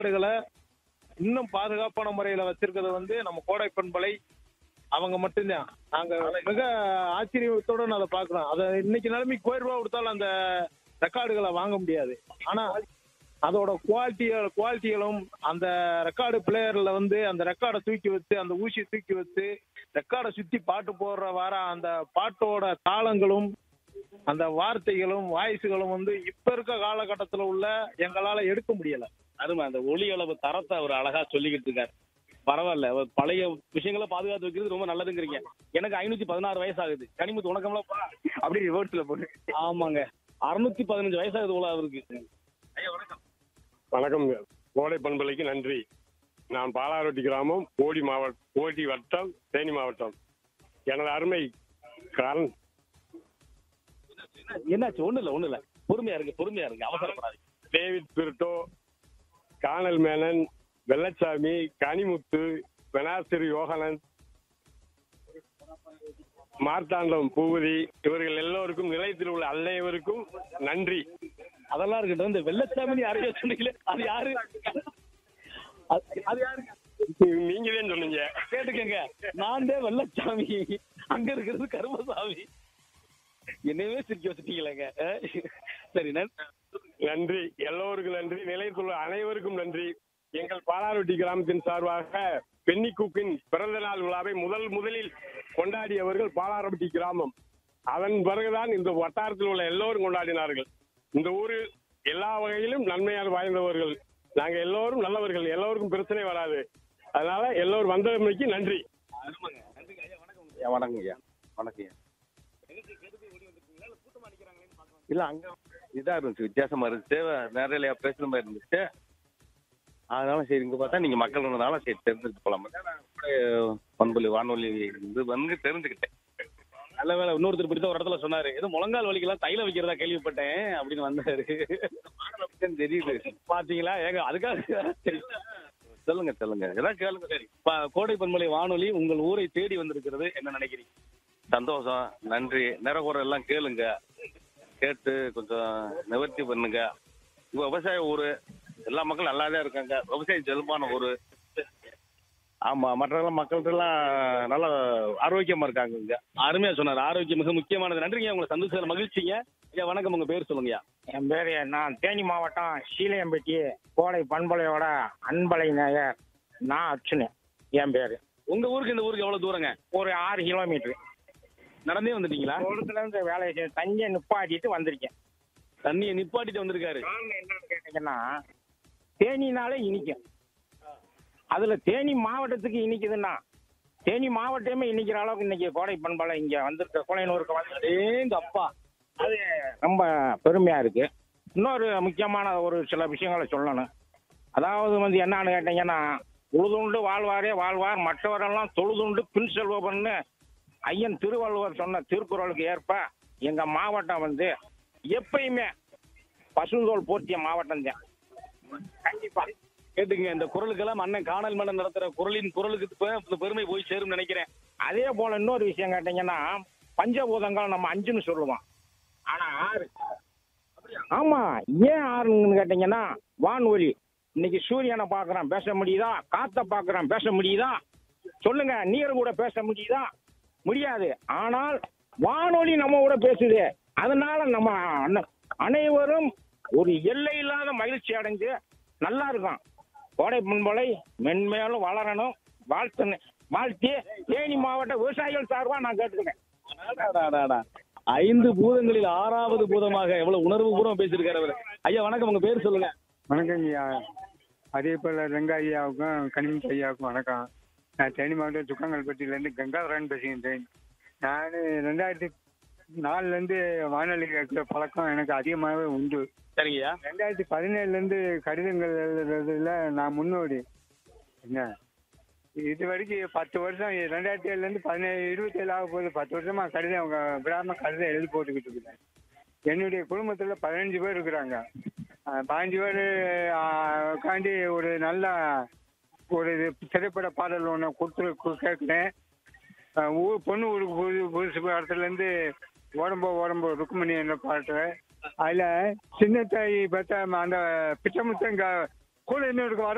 ஆடுகளை இன்னும் பாதுகாப்பான முறையில வச்சிருக்கிறது வந்து நம்ம கோடை பண்பலை அவங்க மட்டும்தான் நாங்க மிக ஆச்சரியத்தோட நான் அதை பாக்குறோம் அதை இன்னைக்கு நிலைமை கோயில் ரூபா கொடுத்தாலும் அந்த ரெக்கார்டுகளை வாங்க முடியாது ஆனா அதோட குவாலிட்டி குவாலிட்டிகளும் அந்த ரெக்கார்டு பிளேயர்ல வந்து அந்த ரெக்கார்டை தூக்கி வச்சு அந்த ஊசியை தூக்கி வச்சு ரெக்கார்டை சுத்தி பாட்டு போடுற வர அந்த பாட்டோட தாளங்களும் அந்த வார்த்தைகளும் வாய்ஸுகளும் வந்து இப்ப இருக்க காலகட்டத்துல உள்ள எங்களால எடுக்க முடியல அருமை அந்த ஒளி அளவு தரத்தை அவர் அழகா சொல்லிக்கிட்டு இருக்காரு பரவாயில்ல அவர் பழைய விஷயங்களை பாதுகாத்து வைக்கிறது ரொம்ப நல்லதுங்கிறீங்க எனக்கு ஐநூத்தி பதினாறு வயசு ஆகுது கனிமுத்து உனக்கம்லாம் அப்படியே ரிவர்ஸ்ல போட்டு ஆமாங்க அறுநூத்தி பதினஞ்சு வயசாகுது போல அவருக்கு வணக்கம் கோடை பண்பலைக்கு நன்றி நான் பாலாரோட்டி கிராமம் கோடி மாவட்டம் கோடி வட்டம் தேனி மாவட்டம் எனது அருமை காரன் என்னாச்சு ஒண்ணு இல்ல ஒண்ணு இல்ல பொறுமையா இருக்கு பொறுமையா இருக்கு அவசரப்படாதீங்க டேவிட் பிரிட்டோ கானல் மேனன் வெள்ளச்சாமி கனிமுத்து பெனாசிரி யோகானந்த் மார்த்தாண்டம் பூவதி இவர்கள் எல்லோருக்கும் நிலையத்தில் உள்ள அனைவருக்கும் நன்றி அதெல்லாம் இருக்கட்டும் இந்த வெள்ளச்சாமி யாரையோ சொன்னீங்களே அது யாரு அது- அது யாரு நீங்க தான் சொன்னீங்க கேட்டுக்கங்க நான் தான் வெள்ளச்சாமி அங்க இருக்கிறது கருமசாமி என்னவே சிரிக்க வச்சுட்டீங்களேங்க அஹ். சரி நன்றி நன்றி எல்லோருக்கும் நன்றி நிலையத்தில் உள்ள அனைவருக்கும் நன்றி எங்கள் பாலாரொட்டி கிராமத்தின் சார்பாக பென்னிக்குக்கின் பிறந்த நாள் விழாவை முதல் முதலில் கொண்டாடியவர்கள் பாலாரொட்டி கிராமம் அதன் பிறகுதான் இந்த வட்டாரத்தில் உள்ள எல்லோரும் கொண்டாடினார்கள் இந்த ஊரில் எல்லா வகையிலும் நன்மையால் வாய்ந்தவர்கள் நாங்க எல்லோரும் நல்லவர்கள் எல்லோருக்கும் பிரச்சனை வராது அதனால எல்லோரும் வந்தமைக்கு நன்றி வணக்கம் ஐயா வணக்கம் ஐயா இல்ல அங்க இதா இருந்துச்சு வித்தியாசமா இருந்துச்சு நிறைய பேசுற மாதிரி இருந்துச்சு அதனால சரி இங்க பார்த்தா நீங்க மக்கள் இருந்ததால சரி தெரிஞ்சுட்டு போலாம் பண்பொலி வானொலி இது வந்து தெரிஞ்சுக்கிட்டேன் நல்ல வேலை இன்னொருத்தர் பிடித்த ஒரு இடத்துல சொன்னாரு ஏதோ முழங்கால் வலிக்கெல்லாம் தைல வைக்கிறதா கேள்விப்பட்டேன் அப்படின்னு வந்தாரு தெரியுது பாத்தீங்களா ஏங்க அதுக்காக சரி சொல்லுங்க சொல்லுங்க ஏதாவது கேளுங்க சரி ப- கோடை பண்பலை வானொலி உங்கள் ஊரை தேடி வந்திருக்கிறது என்ன நினைக்கிறீங்க சந்தோஷம் நன்றி நிறகுறை எல்லாம் கேளுங்க கேட்டு கொஞ்சம் நிவர்த்தி பண்ணுங்க இது விவசாய ஊரு எல்லா மக்களும் நல்லா தான் இருக்காங்க விவசாயம் செல்வான ஊரு ஆமா மற்ற மக்கள்கிட்ட எல்லாம் நல்லா ஆரோக்கியமா இருக்காங்க இங்க அருமையா சொன்னார் ஆரோக்கியம் மிக முக்கியமானது நன்றிங்க உங்களை சந்தோஷம் மகிழ்ச்சிங்க ஐயா வணக்கம் உங்க பேர் சொல்லுங்கய்யா என் பேர் நான் தேனி மாவட்டம் சீலையம்பட்டி கோடை பண்பலையோட அன்பலை நேயர் நான் அர்ச்சுனு என் பேர் உங்க ஊருக்கு இந்த ஊருக்கு எவ்வளவு தூரங்க ஒரு ஆறு கிலோமீட்டர் நடந்தே வந்துட்டீங்களா தூரத்துல இருந்து வேலையை செஞ்சு தஞ்சியை நிப்பாட்டிட்டு வந்திருக்கேன் தண்ணியை நிப்பாட்டிட்டு வந்திருக்காரு காரணம் என்னன்னு கேட்டீங்கன்னா தேனினாலே இனிக்கும் அதுல தேனி மாவட்டத்துக்கு இனிக்குதுன்னா தேனி மாவட்டமே இனிக்கிற அளவுக்கு இன்னைக்கு கோடை பண்பலை இங்க வந்திருக்க கோலையனூருக்கு வந்து ஏங்க அப்பா அது ரொம்ப பெருமையா இருக்கு இன்னொரு முக்கியமான ஒரு சில விஷயங்களை சொல்லணும் அதாவது வந்து என்னன்னு கேட்டீங்கன்னா உழுதுண்டு வாழ்வாரே வாழ்வார் மற்றவரெல்லாம் தொழுதுண்டு பின் செல்வன்னு ஐயன் திருவள்ளுவர் சொன்ன திருக்குறளுக்கு ஏற்ப எங்க மாவட்டம் வந்து எப்பயுமே பசுந்தோல் போர்த்திய மாவட்டம் தான் கண்டிப்பா கேட்டுங்க இந்த குரலுக்கெல்லாம் அண்ணன் காணல் மன்னன் நடத்துற குரலின் குரலுக்கு இப்ப இந்த பெருமை போய் சேரும் நினைக்கிறேன் அதே போல இன்னொரு விஷயம் கேட்டீங்கன்னா பஞ்சபூதங்கள் நம்ம அஞ்சுன்னு சொல்லுவோம் ஆனா ஆறு ஆமா ஏன் ஆறுன்னு கேட்டீங்கன்னா வான்ஒலி இன்னைக்கு சூரியனை பார்க்கறோம் பேச முடியுதா காத்த பார்க்கறோம் பேச முடியுதா சொல்லுங்க நீர் கூட பேச முடியுதா முடியாது ஆனால் வானொலி நம்ம கூட பேசுது அதனால நம்ம அன- அனைவரும் ஒரு எல்லை இல்லாத மகிழ்ச்சி அடைஞ்சு நல்லா இருக்கும் கோடை முன்பலை மென்மேலும் வளரணும் வாழ்த்து வாழ்த்தி தேனி மாவட்ட விவசாயிகள் சார்பா நான் கேட்டுக்கிறேன் அடாடாடாடா. ஐந்து பூதங்களில் ஆறாவது பூதமாக எவ்வளவு உணர்வு பூர்வம் பேசியிருக்காரு அவர் ஐயா வணக்கம் உங்க பேர் சொல்லுங்க வணக்கம் ஐயா அதே போல் ரெங்க ஐயாவுக்கும் கனிமி ஐயாவுக்கும் வணக்கம் நான் தேனி மாவட்டம் சுக்கங்கல்பட்டியிலேருந்து கங்காதரன் பேசுகின்றேன் நான் ரெண்டாயிரத்தி நாலுலேருந்து வானொலி கேட்குற பழக்கம் எனக்கு அதிகமாகவே உண்டு சரிங்கய்யா ரெண்டாயிரத்தி பதினேழுலேருந்து கடிதங்கள் எழுதுறதுல நான் முன்னோடி என்ன இது வரைக்கும் பத்து வருஷம் ரெண்டாயிரத்தி ஏழுலேருந்து பதினேழு இருபத்தேழு ஆக போகுது பத்து வருஷமா கடிதம் அவங்க விடாம கடிதம் எழுதி போட்டுக்கிட்டு இருக்கிறேன் என்னுடைய குடும்பத்தில் பதினஞ்சு பேர் இருக்கிறாங்க அஹ் பதினஞ்சு பேர் காண்டி ஒரு நல்ல ஒரு இது திரைப்பட பாடல் ஒன்று கொடுத்து கேட்குறேன் அஹ் ஊர் பொண்ணு ஊருக்கு புது புதுசு இடத்துலேருந்து உடம்போ உடம்போ ருக்குமணி என்ற பாட்டு அதில் சின்ன தாய் பார்த்தா அந்த பிச்சமுத்தங்க கூட இன்னொருக்கு வர